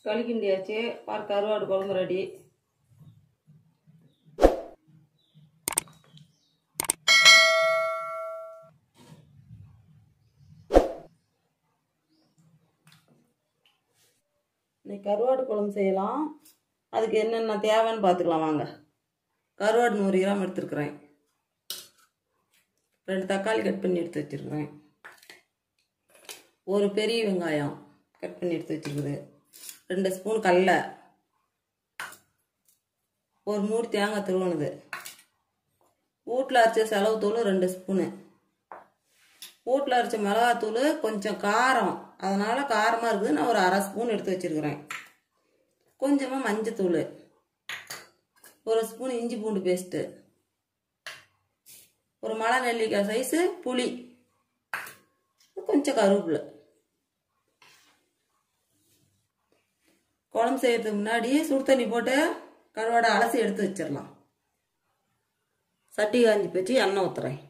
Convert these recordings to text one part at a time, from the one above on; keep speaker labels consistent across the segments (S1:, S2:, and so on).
S1: களி கிண்டியாச்சு பார் கருவாடு குழம்பு ரெடி இன்னைக்கு கருவாடு குழம்பு செய்யலாம் அதுக்கு என்னென்ன தேவைன்னு பார்த்துக்கலாம் வாங்க கருவாடு நூறு கிராம் எடுத்துருக்குறேன் ரெண்டு தக்காளி கட் பண்ணி எடுத்து வச்சுருக்கிறேன் ஒரு பெரிய வெங்காயம் கட் பண்ணி எடுத்து வச்சுருக்குது ரெண்டு ஸ்பூன் கடல ஒரு மூடி தேங்காய் துருவணுது வீட்டில் அரைச்ச செலவு தூள் ரெண்டு ஸ்பூனு வீட்டில் அரைச்ச மிளகாத்தூள் கொஞ்சம் காரம் அதனால் காரமாக இருக்குது நான் ஒரு அரை ஸ்பூன் எடுத்து வச்சுருக்கிறேன் கொஞ்சமாக மஞ்சத்தூள் ஒரு ஸ்பூன் இஞ்சி பூண்டு பேஸ்ட்டு ஒரு மலை நெல்லிக்காய் சைஸு புளி கொஞ்சம் கருவேப்பிலை குழம்பு செய்யறதுக்கு முன்னாடி சுடு தண்ணி போட்டு கருவாடை அலசி எடுத்து வச்சிடலாம் சட்டி காஞ்சி வச்சு எண்ணெய் ஊற்றுறேன்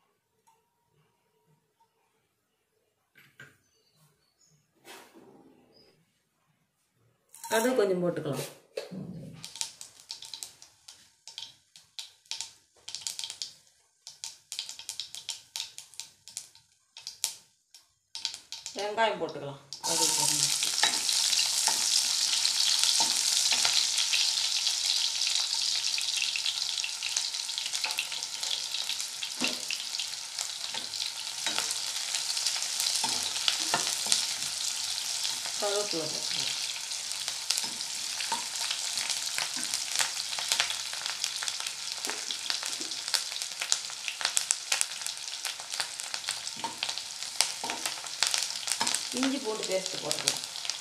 S1: கடுகு கொஞ்சம் போட்டுக்கலாம் வெங்காயம் போட்டுக்கலாம் அது போடணும் கருவேப்பிலை போட்டுக்கலாம் இஞ்சி போட்டு பேஸ்ட் போட்டுக்கலாம்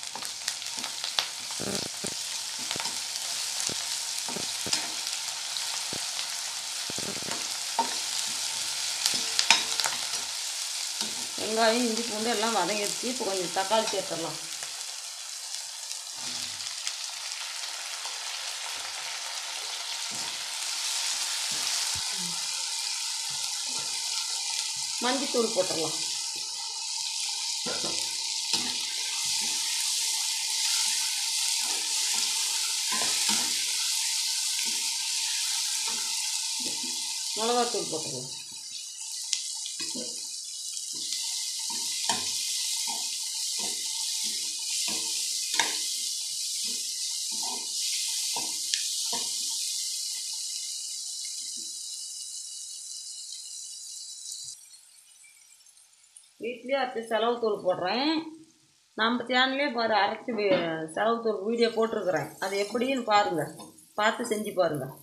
S1: வெங்காயம் இஞ்சி பூண்டு எல்லாம் வதங்கிடுச்சு இப்போ கொஞ்சம் தக்காளி சேர்த்துடலாம் மஞ்சத்தூள் போட்டுடலாம் மிளகாத்தூள் போட்டுக்கலாம் வீட்லேயே அரைச்சி செலவு தூள் போடுறேன் நம்ம சேனல்லே பாரு அரைச்சி வி- செலவு தூள் வீடியோ போட்டிருக்கிறேன் அது எப்படின்னு பாருங்கள் பார்த்து செஞ்சு பாருங்கள்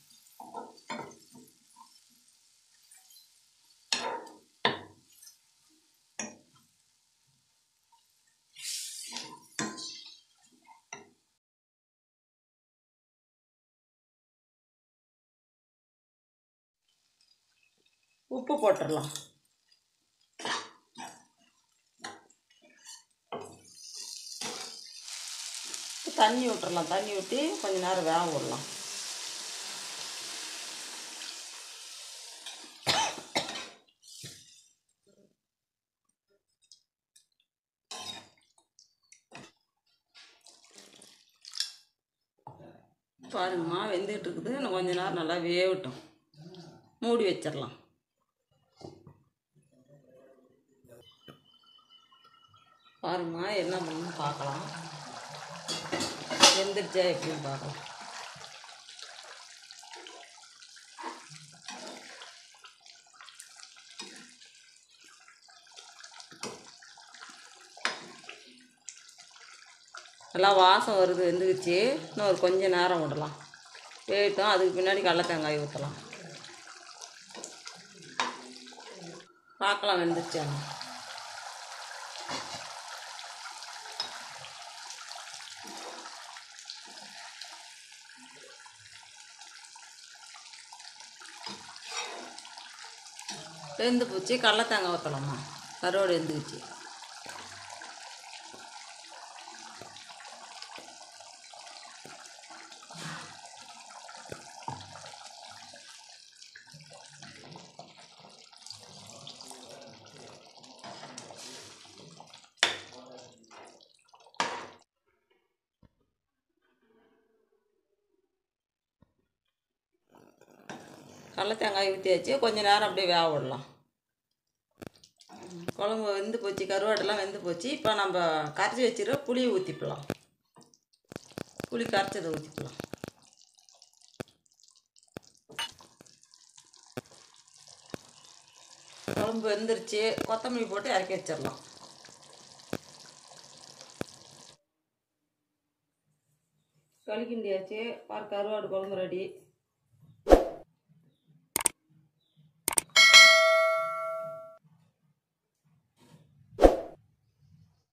S1: உப்பு போட்டுடலாம் தண்ணி விட்டுறலாம் தண்ணி ஊற்றி கொஞ்ச நேரம் வேக விடலாம் பாருங்கம்மா வெந்துட்டு இருக்குது இன்னும் கொஞ்ச நேரம் நல்லா வேகட்டும் மூடி வச்சிடலாம் பாருங்கம்மா என்ன பண்ணணும்னு பார்க்கலாம் வெந்துருச்சா எப்படின்னு பார்க்கலாம் நல்லா வாசம் வருது வெந்துக்குச்சு இன்னும் ஒரு கொஞ்ச நேரம் விடலாம் வேகட்டும் அதுக்கு பின்னாடி கடல தேங்காய் ஊற்றலாம் பார்க்கலாம் வெந்துருச்சான்னு வெந்து போச்சு கடல தேங்காய் ஊற்றலாமா கருவாடு வெந்துக்குச்சு கடல தேங்காய் ஊற்றியாச்சு கொஞ்ச நேரம் அப்படியே வேக விடலாம் குழம்பு வெந்து போச்சு கருவாடெல்லாம் வெந்து போச்சு இப்போ நம்ம கரைச்சி வச்சிருக்க புளியை ஊற்றிக்கலாம் புளி கரைச்சதை ஊற்றிக்கலாம் குழம்பு வெந்துருச்சு கொத்தமல்லி போட்டு இறக்கி வச்சிடலாம் களி கிண்டியாச்சு பார் கருவாடு குழம்பு ரெடி